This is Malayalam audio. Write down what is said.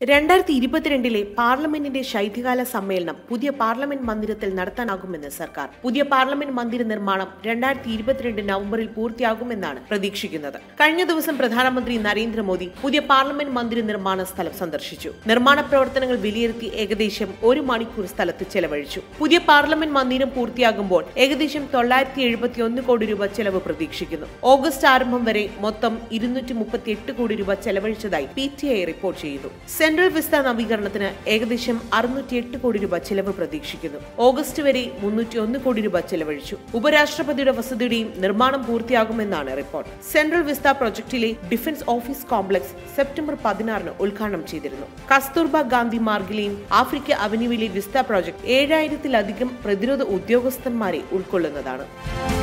രണ്ടായിരത്തി ഇരുപത്തിരണ്ടിലെ പാർലമെന്റിന്റെ ശൈത്യകാല സമ്മേളനം പുതിയ പാർലമെന്റ് മന്ദിരത്തിൽ നടത്താനാകുമെന്ന് സർക്കാർ പുതിയ പാർലമെന്റ് മന്ദിര നിർമ്മാണം രണ്ടായിരത്തി ഇരുപത്തിരണ്ട് നവംബറിൽ പൂർത്തിയാകുമെന്നാണ് പ്രതീക്ഷിക്കുന്നത് കഴിഞ്ഞ ദിവസം പ്രധാനമന്ത്രി നരേന്ദ്രമോദി പുതിയ പാർലമെന്റ് മന്ദിര നിർമ്മാണ സ്ഥലം സന്ദർശിച്ചു നിർമ്മാണ പ്രവർത്തനങ്ങൾ വിലയിരുത്തി ഏകദേശം ഒരു മണിക്കൂർ സ്ഥലത്ത് ചെലവഴിച്ചു പുതിയ പാർലമെന്റ് മന്ദിരം പൂർത്തിയാകുമ്പോൾ ഏകദേശം തൊള്ളായിരത്തി എഴുപത്തി ഒന്ന് കോടി രൂപ ചെലവ് പ്രതീക്ഷിക്കുന്നു ഓഗസ്റ്റ് ആരംഭം വരെ മൊത്തം ഇരുന്നൂറ്റി മുപ്പത്തി എട്ട് കോടി രൂപ ചെലവഴിച്ചതായി പി ടി ഐ റിപ്പോർട്ട് ചെയ്തു സെൻട്രൽ വിസ്ത നവീകരണത്തിന് ഏകദേശം അറുന്നൂറ്റി എട്ട് കോടി രൂപ ചെലവ് പ്രതീക്ഷിക്കുന്നു ഓഗസ്റ്റ് വരെ മുന്നൂറ്റി ഒന്ന് കോടി രൂപ ചെലവഴിച്ചു ഉപരാഷ്ട്രപതിയുടെ വസതിയുടെയും നിർമ്മാണം പൂർത്തിയാകുമെന്നാണ് റിപ്പോർട്ട് സെൻട്രൽ വിസ്ത പ്രൊജക്ടിലെ ഡിഫൻസ് ഓഫീസ് കോംപ്ലക്സ് സെപ്റ്റംബർ പതിനാറിന് ഉദ്ഘാടനം ചെയ്തിരുന്നു കസ്തൂർബ ഗാന്ധി മാർഗിലെയും ആഫ്രിക്ക അവന്യൂവിലെ വിസ്ത പ്രോജക്ട് ഏഴായിരത്തിലധികം പ്രതിരോധ ഉദ്യോഗസ്ഥന്മാരെ ഉൾക്കൊള്ളുന്നതാണ്